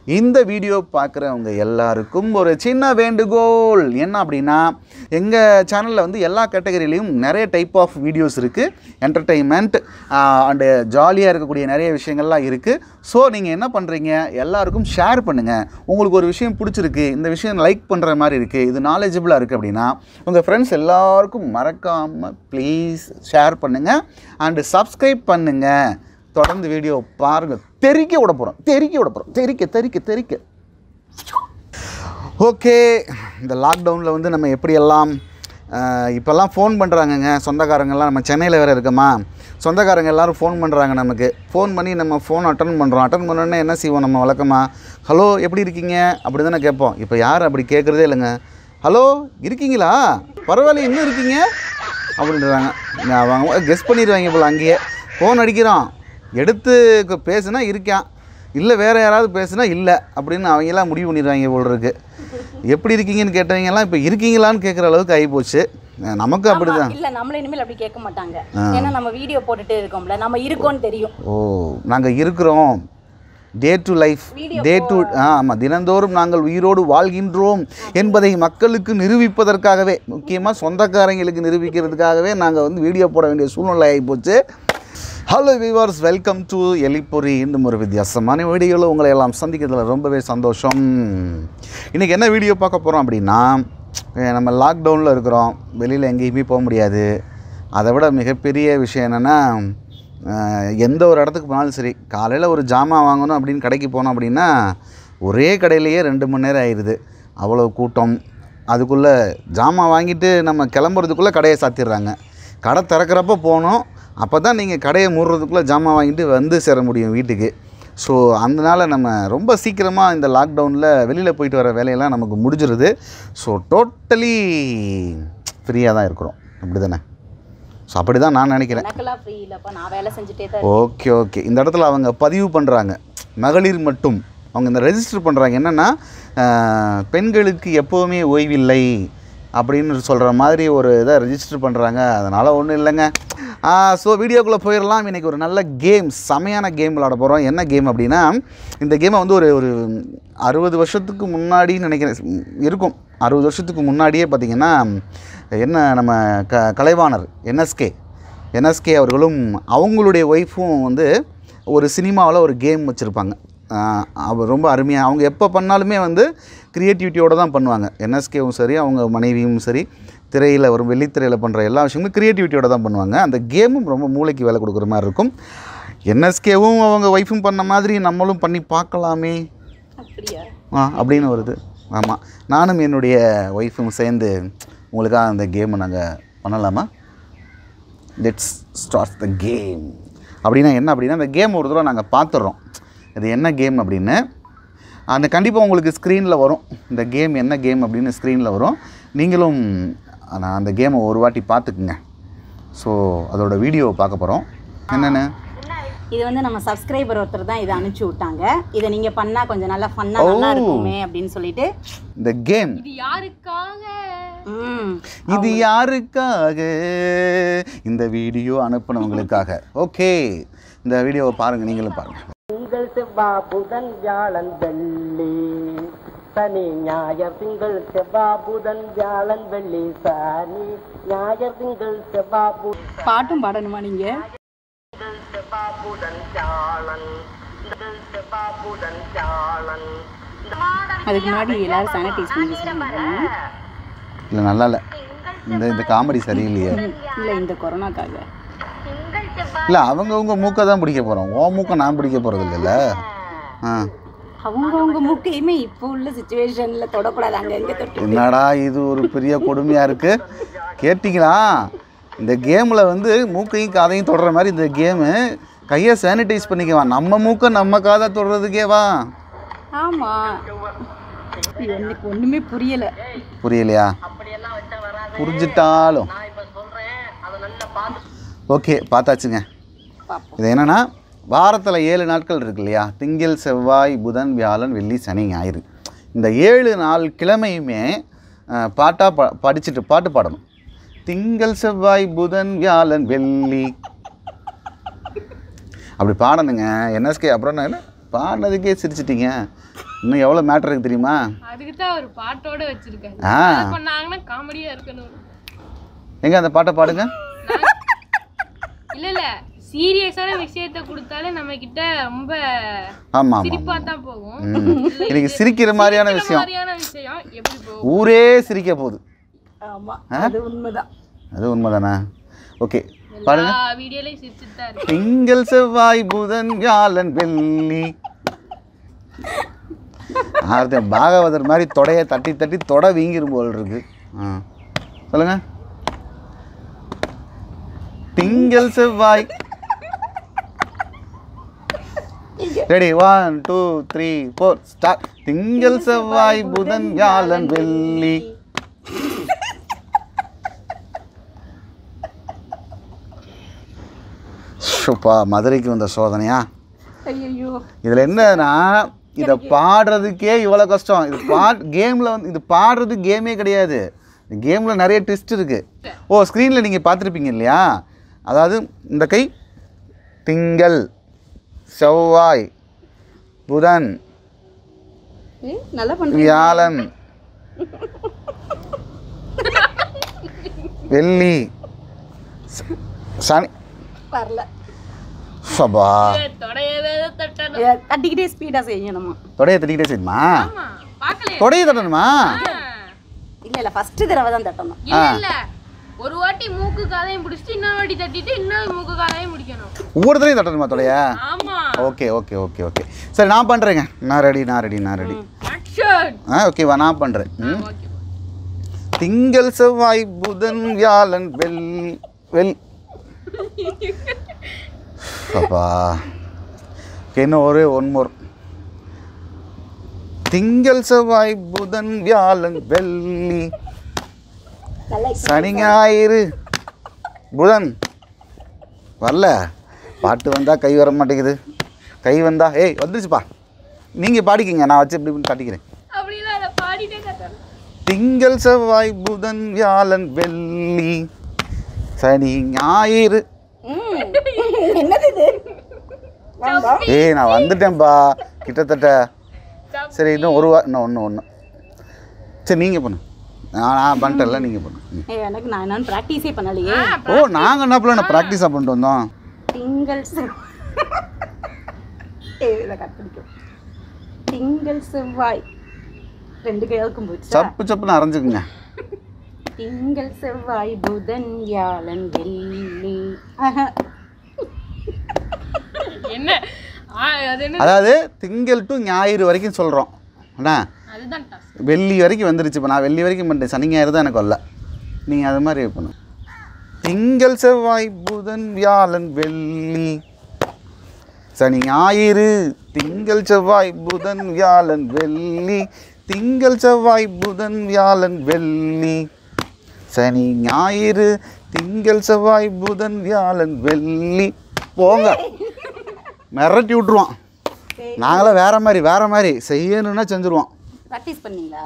இந்த வீடியோ பார்க்குறவங்க எல்லாருக்கும் ஒரு சின்ன வேண்டுகோள் என்ன அப்படின்னா எங்கள் சேனலில் வந்து எல்லா கேட்டகரியிலையும் நிறைய டைப் ஆஃப் வீடியோஸ் இருக்குது என்டர்டெயின்மெண்ட் அண்டு ஜாலியாக இருக்கக்கூடிய நிறைய விஷயங்கள்லாம் இருக்குது ஸோ நீங்கள் என்ன பண்ணுறீங்க எல்லாருக்கும் ஷேர் பண்ணுங்கள் உங்களுக்கு ஒரு விஷயம் பிடிச்சிருக்கு இந்த விஷயம் லைக் பண்ணுற மாதிரி இருக்குது இது நாலேஜபிளாக இருக்குது அப்படின்னா உங்கள் ஃப்ரெண்ட்ஸ் எல்லாருக்கும் மறக்காமல் ப்ளீஸ் ஷேர் பண்ணுங்கள் அண்டு சப்ஸ்கிரைப் பண்ணுங்கள் தொடர்ந்து வீடியோ பாருங்கள் தெறிக்க விட போகிறோம் தெறிக்க விட போகிறோம் தெறிக்க தெறிக்க தெறிக்க ஓகே இந்த லாக்டவுனில் வந்து நம்ம எப்படியெல்லாம் அஹ், இப்போல்லாம் ஃபோன் பண்ணுறாங்கங்க சொந்தக்காரங்கெல்லாம் நம்ம சென்னையில் வேறு இருக்கோமா சொந்தக்காரங்க எல்லாரும் ஃபோன் பண்ணுறாங்க நமக்கு ஃபோன் பண்ணி நம்ம ஃபோன் அட்டன் பண்ணுறோம் அட்டன் பண்ணோன்னே என்ன செய்வோம் நம்ம வழக்கமா ஹலோ எப்படி இருக்கீங்க அப்படி தானே கேட்போம் இப்போ யார் அப்படி கேட்குறதே இல்லைங்க ஹலோ இருக்கீங்களா பரவாயில்ல இன்னும் இருக்கீங்க அப்படின்றாங்க நான் அவங்க கெஸ் பண்ணிடுவாங்க போல் அங்கேயே ஃபோன் அடிக்கிறோம் எடுத்து க- பேசுனா இருக்கான் இல்லை வேறு யாராவது பேசுனா இல்லை அப்படின்னு அவங்கெல்லாம் முடிவு பண்ணிடுவாங்க போல் இருக்கு எப்படி இருக்கீங்கன்னு கேட்டவங்கலாம் இப்போ இருக்கீங்களான்னு கேட்குற அளவுக்கு ஆகிப்போச்சு அஹ் நமக்கு அப்படி தான் இல்ல நம்மள இனிமேல் அப்படி கேட்க மாட்டாங்க ஏன்னா நம்ம வீடியோ போட்டுட்டே இருக்கோம்ல நம்ம இருக்கோம்னு தெரியும் ஓ நாங்கள் இருக்கிறோம் day to life day to ஆமாம் தினந்தோறும் நாங்கள் உயிரோடு வாழ்கின்றோம் என்பதை மக்களுக்கு நிரூபிப்பதற்காகவே முக்கியமாக சொந்தக்காரங்களுக்கு நிரூபிக்கிறதுக்காகவே நாங்கள் வந்து வீடியோ போட வேண்டிய சூழ்நிலை ஆகிப்போச்சு ஹலோ வியூவர்ஸ் வெல்கம் டு எலிப்பொரி இன்னும் ஒரு வித்தியாசமான வீடியோவில் உங்களை எல்லாம் சந்திக்கிறதுல ரொம்பவே சந்தோஷம் இன்றைக்கி என்ன வீடியோ பார்க்க போகிறோம் அப்படின்னா அஹ் நம்ம லாக்டவுனில் இருக்கிறோம் வெளியில் எங்கேயுமே போக முடியாது அதை விட மிகப்பெரிய விஷயம் என்னென்னா அஹ் எந்த ஒரு இடத்துக்கு போனாலும் சரி காலையில் ஒரு ஜாமான் வாங்கணும் அப்படின்னு கடைக்கு போனோம் அப்படின்னா ஒரே கடையிலேயே ரெண்டு மணி நேரம் ஆயிடுது அவ்வளோ கூட்டம் அதுக்குள்ளே ஜாமான் வாங்கிட்டு நம்ம கிளம்புறதுக்குள்ளே கடையை சாத்திடுறாங்க கடை திறக்கிறப்ப போகணும் அப்போ தான் நீங்கள் கடையை மூடுறதுக்குள்ளே ஜாமான் வாங்கிட்டு வந்து சேர முடியும் வீட்டுக்கு ஸோ அதனால் நம்ம ரொம்ப சீக்கிரமாக இந்த லாக்டவுனில் வெளியில் போயிட்டு வர வேலையெல்லாம் நமக்கு முடிஞ்சிருது ஸோ டோட்டலி ஃப்ரீயாக தான் இருக்கிறோம் அப்படி தானே ஸோ அப்படி தான் நான் நினைக்கிறேன் எனக்கெல்லாம் ஃப்ரீ இல்லப்பா நான் வேலை செஞ்சுட்டே தான் ஓகே ஓகே இந்த இடத்துல அவங்க பதிவு பண்ணுறாங்க மகளிர் மட்டும் அவங்க இந்த ரெஜிஸ்டர் பண்ணுறாங்க என்னென்னா பெண்களுக்கு எப்போவுமே ஓய்வில்லை அப்படின்னு சொல்கிற மாதிரி ஒரு இதை ரெஜிஸ்டர் பண்ணுறாங்க அதனால் ஒன்றும் இல்லைங்க ஸோ வீடியோக்குள்ளே போயிடலாம் இன்றைக்கி ஒரு நல்ல கேம் செமையான கேம் விளாட போகிறோம் என்ன கேம் அப்படின்னா இந்த கேமை வந்து ஒரு ஒரு அறுபது வருஷத்துக்கு முன்னாடின்னு நினைக்கிறேன் இருக்கும் அறுபது வருஷத்துக்கு முன்னாடியே பார்த்திங்கன்னா என்ன நம்ம க கலைவாணர் என்எஸ்கே என்எஸ்கே அவர்களும் அவங்களுடைய ஒய்ஃபும் வந்து ஒரு சினிமாவில் ஒரு கேம் வச்சுருப்பாங்க அவர் ரொம்ப அருமையாக அவங்க எப்போ பண்ணாலுமே வந்து க்ரியேட்டிவிட்டியோடு தான் பண்ணுவாங்க என்எஸ்கேவும் சரி அவங்க மனைவியும் சரி திரையில் ஒரு வெள்ளித்திரையில் பண்ணுற எல்லா விஷயங்களும் க்ரியேட்டிவிட்டியோட தான் பண்ணுவாங்க அந்த கேமும் ரொம்ப மூளைக்கு வேலை கொடுக்குற மாதிரி இருக்கும் என்எஸ்கேவும் அவங்க ஒய்ஃபும் பண்ண மாதிரி நம்மளும் பண்ணி பார்க்கலாமே அப்படியா ஆ அப்படின்னு வருது ஆமாம் நானும் என்னுடைய ஒய்ஃபும் சேர்ந்து உங்களுக்காக அந்த கேமை நாங்கள் பண்ணலாமா லெட்ஸ் ஸ்டார்ட் த கேம் அப்படின்னா என்ன அப்படின்னா அந்த கேம் ஒரு தடவை நாங்கள் பார்த்துட்றோம் இது என்ன கேம் அப்படின்னு அந்த கண்டிப்பாக உங்களுக்கு ஸ்க்ரீனில் வரும் இந்த கேம் என்ன கேம் அப்படின்னு ஸ்க்ரீனில் வரும் நீங்களும் நான் அந்த கேமை ஒரு வாட்டி பார்த்துக்குங்க ஸோ அதோட வீடியோவை பார்க்க போகிறோம் என்னென்ன இது வந்து நம்ம சப்ஸ்கிரைபர் ஒருத்தர் தான் இதை அனுப்பிச்சு விட்டாங்க இதை நீங்க பண்ணா கொஞ்சம் நல்லா ஃபன்னா நல்லா இருக்குமே அப்படின்னு சொல்லிட்டு இந்த கேம் ம் இது யாருக்காக இந்த வீடியோ அனுப்புனவங்களுக்காக ஓகே இந்த வீடியோவை பாருங்கள் நீங்களும் பாருங்கள் திங்கள் செவ்வாய் புதன் வியாழன் வெள்ளி சனி ஞாயர் திங்கள் செவ்வாய் புதன் வியாழன் வெள்ளி சனி ஞாயர் திங்கள் செவ்வாய் புதன் பாட்டும் பாடணுமா நீங்க செவ்வாய் புதன் வியாழன் திங்கள் செவ்வாய் புதன் வியாழன் அதுக்கு முன்னாடி எல்லாரும் சானிடைஸ் பண்ணி சொல்லுங்க இல்லை நல்லா இல்லை இந்த இந்த காமெடி சரியில்லையே இல்ல இந்த கொரோனாக்காக இல்லை அவங்கவுங்க மூக்கை தான் பிடிக்க போகிறோம் ஓ மூக்கை நான் பிடிக்க போகிறது இல்லைல்ல ஆ அவங்கவுங்க மூக்கையுமே இப்போ உள்ள சுச்சுவேஷன்ல தொடக்கூடாது அங்க எங்க தொட்டு என்னடா இது ஒரு பெரிய கொடுமையாக இருக்குது கேட்டிங்களா இந்த கேமில் வந்து மூக்கையும் காதையும் தொடுற மாதிரி இந்த கேமு கையை சானிடைஸ் பண்ணிக்கவா நம்ம மூக்கை நம்ம காதை தொடுறதுக்கே வா ஆமா இது எனக்கு ஒண்ணுமே புரியல புரியலையா புரிஞ்சிட்டாலும் ஓகே பார்த்தாச்சுங்க பாப்போம் இது என்னென்னா வாரத்தில் ஏழு நாட்கள் இருக்கு இல்லையா திங்கள் செவ்வாய் புதன் வியாழன் வெள்ளி சனி ஞாயிறு இந்த ஏழு நாள் கிழமையுமே அஹ், பாட்டா பா படிச்சுட்டு பாட்டு பாடணும் திங்கள் செவ்வாய் புதன் வியாழன் வெள்ளி அப்படி பாடணுங்க என்எஸ்கே அப்புறம் என்ன பாடினதுக்கே சிரிச்சிட்டீங்க இன்னும் எவ்வளோ மேட்டர் இருக்கு தெரியுமா அதுக்கு தான் ஒரு பாட்டோட வச்சிருக்காரு ஆ அதை பண்ணாங்கன்னா காமெடியா இருக்கணும் எங்க அந்த பாட்டை பாடுங்க இல்ல இல்ல சீரியஸான விஷயத்த கொடுத்தாலே நம்ம கிட்ட ரொம்ப ஆமாம் ஆமாம் சிரிப்பா தான் போகும் ம் இன்னைக்கு சிரிக்கிற மாதிரியான இந்த விஷயம் மாதிரியான விஷயம் எப்படி போகும் ஊரே சிரிக்க போகுது ஆமா அது உண்மைதான் அது உண்மைதானே ஓகே பாருங்க எல்லா வீடியோலயும் சிரிச்சுட்டு தான் இருக்கு திங்கள் செவ்வாய் புதன் வியாழன் வெள்ளி ஆர்த்தி பாகவதர் மாதிரி தொடைய தட்டி தட்டி தொட வீங்கிரும் போல் இருக்கு ஆ சொல்லுங்க திங்கள் செவ்வாய் ready one two three four start திங்கள் செவ்வாய் புதன் வியாழன் வெள்ளி ஷுப்பா மதுரைக்கு வந்த சோதனையா ஐயோ இதில் என்னன்னா இதை பாடுறதுக்கே இவ்வளோ கஷ்டம் இது பா கேமில் வந்து இது பாடுறது கேமே கிடையாது கேமில் நிறைய ட்விஸ்ட் இருக்குது ஓ ஸ்க்ரீனில் நீங்கள் பார்த்துருப்பீங்க இல்லையா அதாவது இந்த கை திங்கள் செவ்வாய் புதன் ஏய், நல்லா பண்றீங்க வியாழன் வெள்ளி ச- சனி வரல சபா தொடையவே தட்டணும் ஏ, தட்டிக்கிட்டே ஸ்பீடா செய்யணுமா தொடையை தட்டிக்கிட்டே செய்யுமா ஆமா பாக்கலையே தொடையை தட்டணுமா இல்ல இல்ல ஃபர்ஸ்ட் தடவை தான் தட்டணும் இல்ல இல்ல ஒரு வாட்டி மூக்கு காதையும் பிடிச்சிட்டு இன்னொரு வாட்டி தட்டிட்டு இன்னொரு மூக்கு காதையும் முடிக்கணும் ஒவ்வொருத்தரையும் தட்டணுமா தொடையை ஆமா ஓகே ஓகே ஓகே ஓகே சரி நான் பண்ணுறேங்க நான் ரெடி நான் ரெடி நான் ரெடி ஆக்ஷன் ஆ ஓகேவா நான் பண்ணுறேன் ம் ஓகே திங்கள் செவ்வாய் புதன் வியாழன் வெள் வெள் அப்பா Okay, இன்னும் ஒரே ஒன் மோர் திங்கள் செவ்வாய் புதன் வியாழன் வெள்ளி நல்லா சனி ஞாயிறு புதன் வரல பாட்டு வந்தால் கை வர மாட்டேங்குது கை வந்தா ஏய் வந்துருச்சுப்பா நீங்கள் பாடிக்கிங்க நான் வச்சு இப்படி இப்படின்னு தட்டிக்கிறேன் அப்படிலாம் இல்ல பாடிட்டே கத்தணும் திங்கள் செவ்வாய் புதன் வியாழன் வெள்ளி சனி ஞாயிறு ம். என்னது இது வாம்பா. ஏய் நான் வந்துட்டேன்ப்பா கிட்டத்தட்ட சரி இன்னும் ஒரு வா இன்னும் ஒன்று ஒன்று சரி நீங்கள் பண்ணு நான் நான் பண்ணிட்டேன்ல நீங்கள் பண்ணு ம். ஏய், எனக்கு நான் என்னன்னு ப்ராக்டிஸே பண்ணலையே ஓ நாங்கள் என்ன பண்ணல ப்ராக்டிஸாக பண்ணிட்டு வந்தோம் திங்கள் செவ்- ஏய், இதை cut பண்ணிக்கோ. திங்கள் செவ்வாய் ரெண்டு கையாவுக்கும் போச்சா சப்பு சப்புன்னு அரைஞ்சுக்குங்க திங்கள் செவ்வாய் புதன் வியாழன் வெள்ளி ஆஹா. என்ன ஆ, அது என்ன அதாவது திங்கள் டு ஞாயிறு வரைக்கும் சொல்கிறோம் அண்ணா அதுதான் டாஸ் வெள்ளி வரைக்கும் வந்துருச்சு இப்போ நான் வெள்ளி வரைக்கும் பண்ணிட்டேன் சனி ஞாயிறு தான் எனக்கு வரல நீங்கள் அது மாதிரி பண்ணு திங்கள் செவ்வாய் புதன் வியாழன் வெள்ளி சனி ஞாயிறு திங்கள் செவ்வாய் புதன் வியாழன் வெள்ளி திங்கள் செவ்வாய் புதன் வியாழன் வெள்ளி சனி ஞாயிறு திங்கள் செவ்வாய் புதன் வியாழன் வெள்ளி போங்க மிரட்டி விட்ருவான் நாங்களாம் வேற மாதிரி வேற மாதிரி செய்யணும்னா செஞ்சுருவோம் ப்ராக்டிஸ் பண்ணீங்களா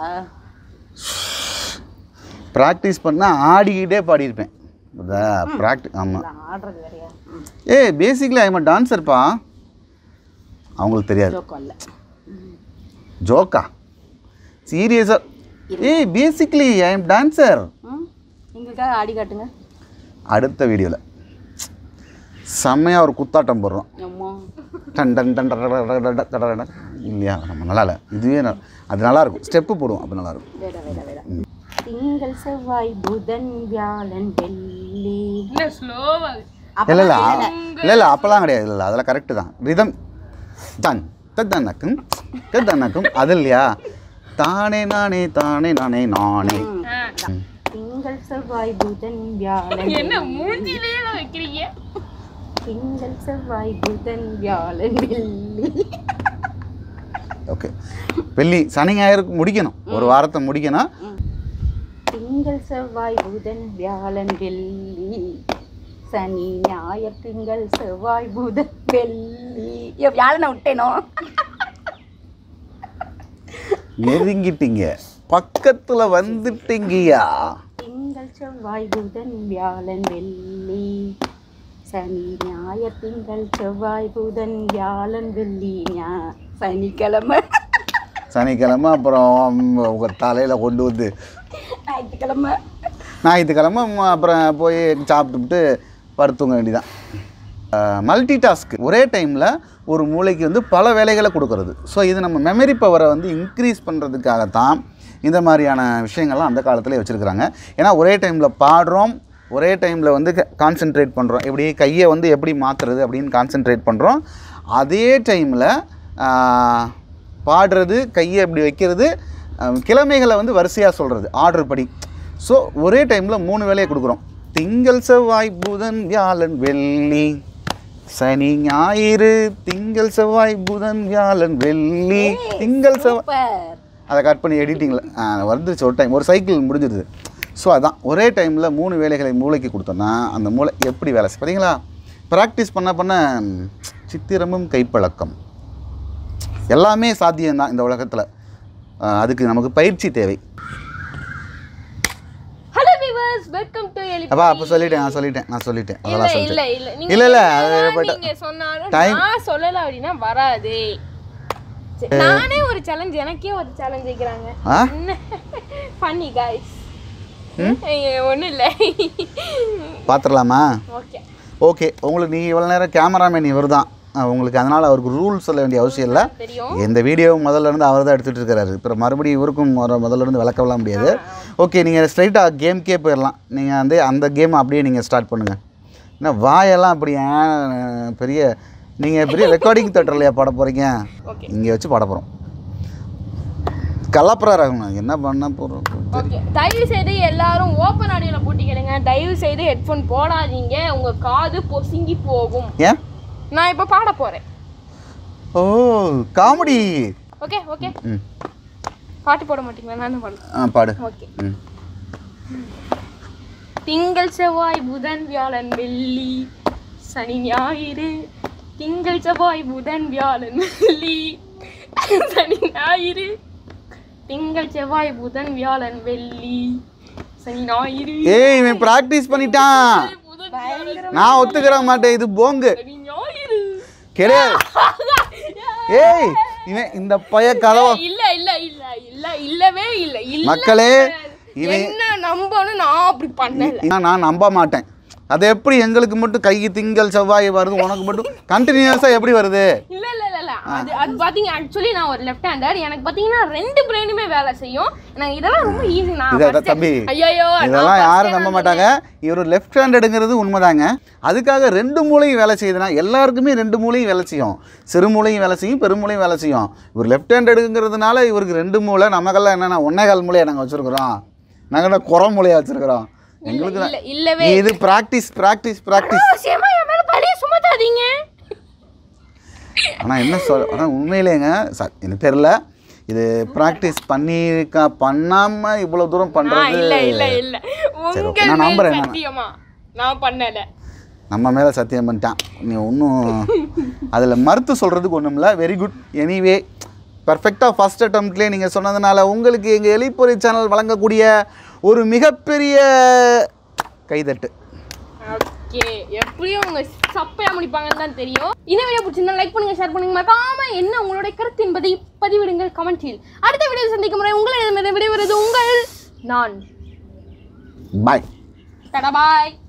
ப்ராக்டிஸ் பண்ணால் ஆடிக்கிட்டே பாடியிருப்பேன் ப்ராக்டி ஆமாம் நான் ஆடுறது வேறையா ம், ஏய் பேசிக்லி ஐம் டான்ஸர்ப்பா அவங்களுக்கு தெரியாது ஜோக் வரல ஜோக்கா சீரியஸாக ஏய் பேசிக்லி ஐ எம் டான்சர் ம் எங்களுக்காக ஆடி காட்டுங்க அடுத்த வீடியோவில் செம்மையாக ஒரு குத்தாட்டம் போடுறோம் அம்மா டன் டன் டன் டட டட டட டட டட டட. இல்லையா நம்ம நல்லா இல்லை இதுவே ந- அது நல்லா இருக்கும் ஸ்டெப்பு போடுவோம் அப்போ நல்லா இருக்கும் வேட வேட வேட திங்கள் செவ்வாய் புதன் வியாழன் வெள்ளி என்ன ஸ்லோவா இல்லை இல்லை இல்லை இல்லை அப்போல்லாம் கிடையாது இல்லை அதெல்லாம் கரெக்டு தான் ரிதம் தன் தன்னக்கும் தன்னக்கும் அது இல்லையா தானே நானே தானே நானே நானே திங்கள் செவ்வாய் புதன் வியாழன் என்ன மூஞ்சிலே வைக்கிறீங்க திங்கள் செவ்வாய் புதன் வியாழன் வெள்ளி ஓகே வெள்ளி சனி ஞாயிறு முடிக்கணும் ஒரு வாரத்தை முடிக்கணும் திங்கள் செவ்வாய் புதன் வியாழன் வெள்ளி சனி ஞாயிறு திங்கள் செவ்வாய் புதன் வெள்ளி ஐயோ, வியாழனை விட்டேனோ நெருங்கிட்டீங்க பக்கத்தில் வந்துட்டீங்கயா திங்கள் செவ்வாய் புதன் வியாழன் வெள்ளி சனி ஞாயிறு திங்கள் செவ்வாய் புதன் வியாழன் வெள்ளி ஞா சனிக்கிழமை சனிக்கிழமை அப்புறம் உங்கள் தலையில் கொண்டு வந்து ஞாயிற்றுக்கிழமை ஞாயிற்றுக்கிழமை ம- அப்புறம் போய் சாப்பிட்டுட்டு படுத்துங்க வேண்டியதான் மல்டி டாஸ்க் ஒரே டைமில் ஒரு மூளைக்கு வந்து பல வேலைகளை கொடுக்கறது ஸோ இது நம்ம மெமரி பவரை வந்து இன்க்ரீஸ் பண்ணுறதுக்காகத்தான் இந்த மாதிரியான விஷயங்கள்லாம் அந்த காலத்திலே வச்சுருக்குறாங்க ஏன்னா ஒரே டைமில் பாடுறோம் ஒரே டைமில் வந்து கான்சென்ட்ரேட் பண்ணுறோம் எப்படி கையை வந்து எப்படி மாற்றுறது அப்படின்னு கான்சென்ட்ரேட் பண்ணுறோம் அதே டைமில் பாடுறது கையை இப்படி வைக்கிறது அஹ், கிழமைகளை வந்து வரிசையாக சொல்கிறது ஆர்டர் படி ஸோ ஒரே டைமில் மூணு வேலையை கொடுக்குறோம் திங்கள் செவ்வாய் புதன் வியாழன் வெள்ளி சனி ஞாயிறு திங்கள் செவ்வாய் புதன் வியாழன் வெள்ளி திங்கள் செவ்வாய் சூப்பர் அதை கட் பண்ணி எடிட்டிங்கில் வந்துருச்சு ஒரு டைம் ஒரு சைக்கிள் முடிஞ்சிருது ஸோ அதான் ஒரே டைமில் மூணு வேலைகளை மூளைக்கு கொடுத்தோன்னா அந்த மூளை எப்படி வேலை செய்யும் பார்த்தீங்களா ப்ராக்டிஸ் பண்ண பண்ண ம், சித்திரமும் கைப்பழக்கம் எல்லாமே சாத்தியம்தான் இந்த உலகத்தில் அதுக்கு நமக்கு பயிற்சி தேவை ஹலோ விவர்ஸ் வெல்கம் டு எலி அப்பா அப்போ சொல்லிட்டேன் நான் சொல்லிட்டேன் நான் சொல்லிட்டேன் இல்ல அதெல்லாம் இல்ல சொல்லிட்டேன் இல்ல நீங்க இல்ல, இல்ல, என்னதான் அது பட்ட- நீங்க சொன்னாலும் Time- நான் சொல்லல அப்படின்னா வராது சரி, நானே ஒரு சேலஞ்ச் எனக்கே ஒரு சேலஞ்ச் வைக்கிறாங்க ஆ ஃபன்னி காய்ஸ் ஒன்றும் இல்லை பார்த்துடலாமா ஓகே ஓகே உங்களுக்கு நீங்கள் இவ்வளோ நேரம் கேமராமேன் இவர் தான் உங்களுக்கு அதனால் அவருக்கு ரூல் சொல்ல வேண்டிய அவசியம் இல்லை தெரியும் எந்த வீடியோ முதல்ல இருந்து அவர் தான் எடுத்துகிட்டு இருக்காரு இப்போ மறுபடியும் இவருக்கும் ஒரு முதல்ல இருந்து விளக்கலாம் முடியாது ஓகே நீங்கள் ஸ்ட்ரைட்டாக கேம்க்கே போயிடலாம் நீங்கள் வந்து அந்த கேம் அப்படியே நீங்கள் ஸ்டார்ட் பண்ணுங்கள் என்ன வாயெல்லாம் அப்படி ஏன் பெரிய நீங்கள் பெரிய ரெக்கார்டிங் தேட்டர்லையா பாட போகிறீங்க ஓகே இங்கே வச்சு பாட போகிறோம் கலப்புறா ரகணும் என்ன பண்ண போகிறோம் ஓகே தயவு செய்து எல்லாரும் ஓப்பன் ஆடியோல போட்டு கேளுங்க தயவு செய்து ஹெட்ஃபோன் போடாதீங்க உங்க காது பொசுங்கி போகும் ஏன் நான் இப்போ பாட போறேன் ஓ காமெடி ஓகே ஓகே ம் பாட்டு போட மாட்டீங்களா நான் பாடுறேன் ஆ பாடு ஓகே ம் திங்கள் செவ்வாய் புதன் வியாழன் வெள்ளி சனி ஞாயிறு திங்கள் செவ்வாய் புதன் வியாழன் வெள்ளி சனி ஞாயிறு திங்கள் செவ்வாய் புதன் வியாழன் வெள்ளி சனி ஞாயிறு ஏய் இவன் ப்ராக்டிஸ் பண்ணிட்டான் புதன் வியாழன் நான் ஒத்துக்கிற மாட்டேன் இது போங்கு சனி ஞாயிறு கிடையாது ஏய் இவன் இந்த பைய கதவை இல்ல இல்ல இல்ல இல்ல இல்லவே இல்ல இல்ல மக்களே இவன் என்ன நம்பணும் நான் அப்படி பண்ணல நான் நான் நம்ப மாட்டேன் அது எப்படி எங்களுக்கு மட்டும் கை திங்கள் செவ்வாய் வருது உனக்கு மட்டும் கண்டினியூஸாக எப்படி வருது இல்ல இல்ல இல்ல இல்ல அது அது பாத்தீங்க ஆக்சுவலி நான் ஒரு லெஃப்ட் ஹேண்டர் எனக்கு பாத்தீங்கன்னா ரெண்டு பிரெயினுமே வேலை செய்யும் எனக்கு இதெல்லாம் ரொம்ப ஈஸி நான் இதை first- தம்பி ஐயையோ இதெல்லாம் யாரும் நம்ப மாட்டாங்க இவர் லெஃப்ட் ஹேண்டடுங்கிறது உண்மைதாங்க அதுக்காக ரெண்டு மூளையும் வேலை செய்யுதுன்னா எல்லாருக்குமே ரெண்டு மூளையும் வேலை செய்யும் சிறு மூளையும் வேலை செய்யும் பெருமூளையும் வேலை செய்யும் இவர் லெஃப்ட் ஹேண்டடுங்கிறதுனால இவருக்கு ரெண்டு மூளை நமக்கெல்லாம் என்னென்ன ஒன்னே கால் மூளையை நாங்கள் வச்சுருக்குறோம் நாங்கள் என்ன குறை மூளையாக வச்சுருக்குறோம் எங்களுக்கு இல்ல இல்லவே இது ப்ராக்டிஸ் ப்ராக்டிஸ் ப்ராக்டிஸ் அவசியமா என் மேல பழிய சுமத்தாதீங்க ஆனால் என்ன சொல் ஆனால் உண்மையிலேங்க ச எனக்கு தெரில இது ப்ராக்டிஸ் பண்ணியிருக்கா பண்ணாமல் இவ்வளோ தூரம் ஆ, பண்ணுறது இல்ல இல்ல இல்ல சரி, உங்க okay. நான் மேல் நம்புறேன் நான். சத்தியமா நான் பண்ணல நம்ம மேலே சத்தியம் பண்ணிட்டான் நீ ஒன்றும் அதில் மறுத்து சொல்கிறதுக்கு ஒன்றும் இல்லை வெரி குட் எனிவே பர்ஃபெக்டாக ஃபஸ்ட் அட்டம்ப்ட்லேயே நீங்கள் சொன்னதுனால உங்களுக்கு எங்கள் எலிப்பொறி சேனல் வழங்கக்கூடிய ஒரு மிகப்பெரிய கைதட்டு ஓகே எப்படியும் உங்க சப்பையா முடிப்பாங்கன்னு தான் தெரியும் இந்த வீடியோ பிடிச்சிருந்தா லைக் பண்ணுங்க ஷேர் பண்ணுங்க மறக்காம என்ன உங்களுடைய கருத்து என்பதை பதிவிடுங்கள் கமெண்டில் அடுத்த வீடியோ சந்திக்கும் முறை உங்களிடம் விடைபெறுவது உங்கள் நான் பாய் டடா பாய்